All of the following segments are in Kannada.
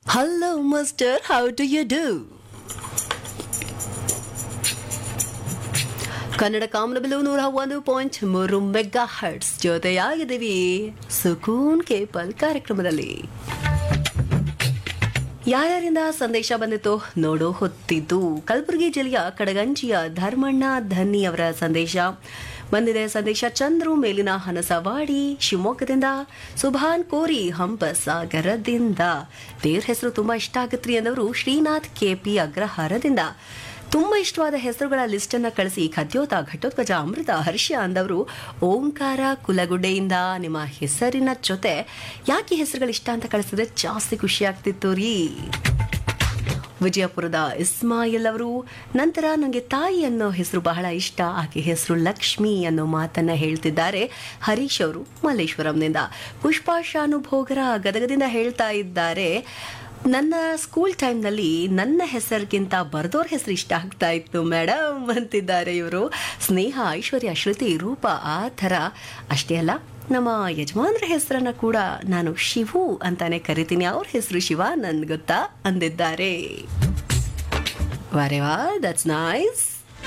Hello, Master. How do you do? Kannada ಕಾಮನಬಿಲು ನೂರ ಒಂದು ಪಾಯಿಂಟ್ ಮೂರು ಮೆಗಾ ಹರ್ಟ್ಸ್ ಜೊತೆಯಾಗಿದ್ದೀವಿ ಸುಕೂನ್ ಕೇಪಲ್ ಕಾರ್ಯಕ್ರಮದಲ್ಲಿ ಯಾರ್ಯಾರಿಂದ ಸಂದೇಶ ಬಂದಿತ್ತು ನೋಡೋ ಹೊತ್ತಿದ್ದು ಕಲಬುರಗಿ ಜಿಲ್ಲೆಯ ಕಡಗಂಜಿಯ ಧರ್ಮಣ್ಣ ಧನ್ನಿ ಅವರ ಸಂದೇಶ ಬಂದಿದೆ ಸಂದೇಶ ಚಂದ್ರು ಮೇಲಿನ ಹನಸವಾಡಿ ಶಿವಮೊಗ್ಗದಿಂದ ಸುಭಾನ್ ಕೋರಿ ಹಂಪಸಾಗರದಿಂದ ದೇವ್ರ ಹೆಸರು ತುಂಬಾ ಇಷ್ಟ ಆಗತ್ರಿ ಅಂದವರು ಶ್ರೀನಾಥ್ ಕೆಪಿ ಅಗ್ರಹಾರದಿಂದ ತುಂಬಾ ಇಷ್ಟವಾದ ಹೆಸರುಗಳ ಲಿಸ್ಟ್ ಅನ್ನ ಕಳಿಸಿ ಖದ್ಯೋತ ಘಟೋತ್ಕಜ ಅಮೃತ ಹರ್ಷ ಅಂದವರು ಓಂಕಾರ ಕುಲಗುಡ್ಡೆಯಿಂದ ನಿಮ್ಮ ಹೆಸರಿನ ಜೊತೆ ಯಾಕೆ ಹೆಸರುಗಳು ಇಷ್ಟ ಅಂತ ಕಳಿಸಿದ್ರೆ ಜಾಸ್ತಿ ಖುಷಿ ಆಗ್ತಿತ್ತು ರೀ ವಿಜಯಪುರದ ಇಸ್ಮಾಯಿಲ್ ಅವರು ನಂತರ ನನಗೆ ತಾಯಿ ಅನ್ನೋ ಹೆಸರು ಬಹಳ ಇಷ್ಟ ಆಕೆ ಹೆಸರು ಲಕ್ಷ್ಮಿ ಅನ್ನೋ ಮಾತನ್ನ ಹೇಳ್ತಿದ್ದಾರೆ ಹರೀಶ್ ಅವರು ಮಲ್ಲೇಶ್ವರಂನಿಂದ ಪುಷ್ಪಾ ಶಾನುಭೋಗರ ಗದಗದಿಂದ ಹೇಳ್ತಾ ಇದ್ದಾರೆ ನನ್ನ ಸ್ಕೂಲ್ ಟೈಮ್ನಲ್ಲಿ ನನ್ನ ಹೆಸರಿಗಿಂತ ಬರ್ದೋರ್ ಹೆಸರು ಇಷ್ಟ ಆಗ್ತಾ ಇತ್ತು ಮೇಡಮ್ ಅಂತಿದ್ದಾರೆ ಇವರು ಸ್ನೇಹ ಐಶ್ವರ್ಯ ಶ್ರುತಿ ರೂಪ ಆ ಥರ ಅಷ್ಟೇ ಅಲ್ಲ ನಮ್ಮ ಯಜಮಾನ್ರ ಹೆಸರನ್ನ ಕೂಡ ನಾನು ಶಿವು ಅಂತಾನೆ ಕರಿತೀನಿ ಅವ್ರ ಹೆಸರು ಶಿವ ನನ್ ಗೊತ್ತಾ ಅಂದಿದ್ದಾರೆ ವಾರೆ ವಾ ದಟ್ಸ್ ನೈಸ್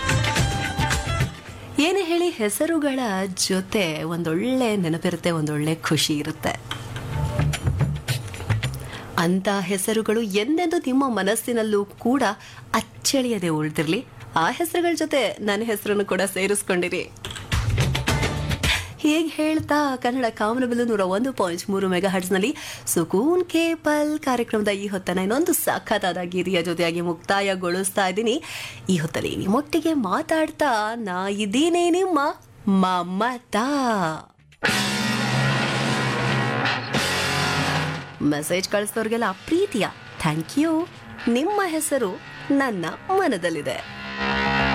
ಏನೇ ಹೇಳಿ ಹೆಸರುಗಳ ಜೊತೆ ಒಂದೊಳ್ಳೆ ನೆನಪಿರುತ್ತೆ ಒಂದೊಳ್ಳೆ ಖುಷಿ ಇರುತ್ತೆ ಅಂತ ಹೆಸರುಗಳು ಎಂದೆಂದು ನಿಮ್ಮ ಮನಸ್ಸಿನಲ್ಲೂ ಕೂಡ ಅಚ್ಚಳಿಯದೆ ಉಳಿದಿರ್ಲಿ ಆ ಹೆಸರುಗಳ ಜೊತೆ ನನ್ನ ಹೆಸರನ್ನು ಕೂಡ ಸೇರಿಸ್ಕೊಂಡಿರಿ ಹೀಗೆ ಹೇಳ್ತಾ ಕನ್ನಡ ಕಾಮನಬಿಲ್ಲು ನೂರ ಒಂದು ಪಾಯಿಂಟ್ ಮೂರು ಮೆಗಾ ಹರ್ಟ್ಸ್ನಲ್ಲಿ ಸುಕೂನ್ ಕೇಪಲ್ ಕಾರ್ಯಕ್ರಮದ ಈ ಹೊತ್ತನ ಇನ್ನೊಂದು ಸಖತ್ತಾದ ಗೀತೆಯ ಜೊತೆಯಾಗಿ ಮುಕ್ತಾಯಗೊಳಿಸ್ತಾ ಇದ್ದೀನಿ ಈ ಹೊತ್ತಲ್ಲಿ ನಿಮ್ಮೊಟ್ಟಿಗೆ ಮಾತಾಡ್ತಾ ನಾ ಇದ್ದೀನಿ ನಿಮ್ಮ ಮಮತಾ ಮೆಸೇಜ್ ಕಳಿಸಿದವ್ರಿಗೆಲ್ಲ ಪ್ರೀತಿಯ ಥ್ಯಾಂಕ್ ಯು ನಿಮ್ಮ ಹೆಸರು ನನ್ನ ಮನದಲ್ಲಿದೆ